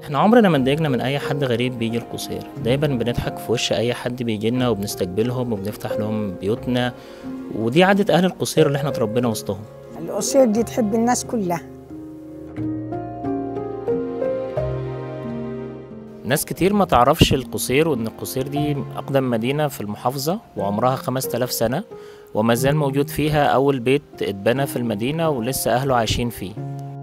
احنا عمرنا ما اتضايقنا من اي حد غريب بيجي القصير دايما بنضحك في وش اي حد بيجي لنا وبنستقبلهم وبنفتح لهم بيوتنا ودي عادة اهل القصير اللي احنا اتربينا وسطهم القصير دي تحب الناس كلها ناس كتير ما تعرفش القصير وان القصير دي اقدم مدينة في المحافظة وعمرها 5000 سنة وما زال موجود فيها اول بيت اتبنى في المدينة ولسه اهله عايشين فيه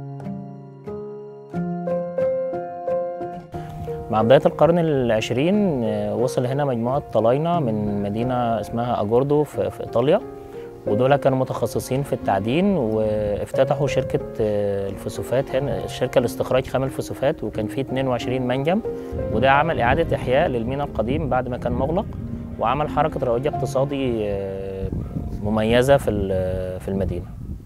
مع بداية القرن العشرين آه، وصل هنا مجموعة طلاينة من مدينة اسمها أجوردو في, في إيطاليا ودول كانوا متخصصين في التعدين وافتتحوا شركة آه، الفسوفات هنا شركة لاستخراج خام الفسوفات وكان فيه 22 منجم وده عمل إعادة إحياء للميناء القديم بعد ما كان مغلق وعمل حركة رواج اقتصادي آه، مميزة في ال- في المدينة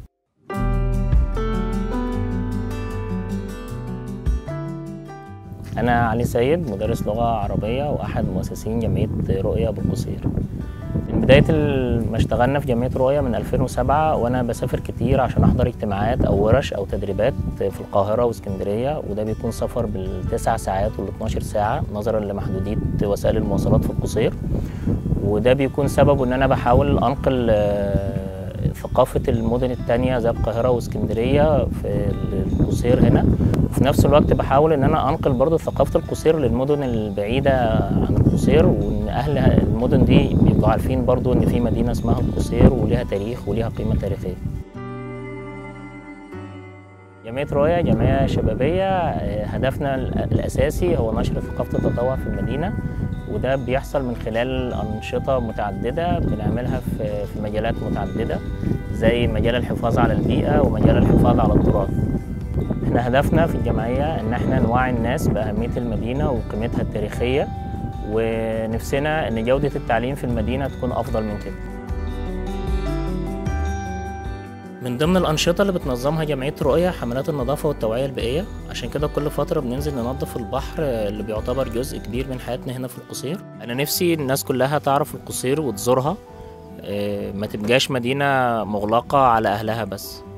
أنا علي سيد مدرس لغة عربية وأحد مؤسسين جمعية رؤية بالقصير من بداية ال- ما اشتغلنا في جمعية رؤية من 2007 وأنا بسافر كتير عشان أحضر اجتماعات أو ورش أو تدريبات في القاهرة واسكندرية وده بيكون سفر بالتسع ساعات وال 12 ساعة نظرا لمحدودية وسائل المواصلات في القصير وده بيكون سببه إن أنا بحاول أنقل آه، ثقافة المدن التانية زي القاهرة واسكندرية في القصير هنا وفي نفس الوقت بحاول ان انا انقل برضو ثقافة القصير للمدن البعيدة عن القصير وان اهل المدن دي بيبقوا عارفين برضو ان في مدينة اسمها القصير وليها تاريخ وليها قيمة تاريخية جمعية رؤية جمعية شبابية آه، هدفنا ال- الأساسي هو نشر ثقافة التطوع في المدينة وده بيحصل من خلال أنشطة متعددة بنعملها في في مجالات متعددة زي مجال الحفاظ على البيئة ومجال الحفاظ على التراث احنا هدفنا في الجمعية ان احنا نوعي الناس بأهمية المدينة وقيمتها التاريخية ونفسنا ان جودة التعليم في المدينة تكون افضل من كده من ضمن الأنشطة اللي بتنظمها جمعية رؤية حملات النظافة والتوعية البيئية عشان كده كل فترة بننزل ننظف البحر اللي بيعتبر جزء كبير من حياتنا هنا في القصير أنا نفسي الناس كلها تعرف القصير وتزورها اه، ما تبقاش مدينة مغلقة على أهلها بس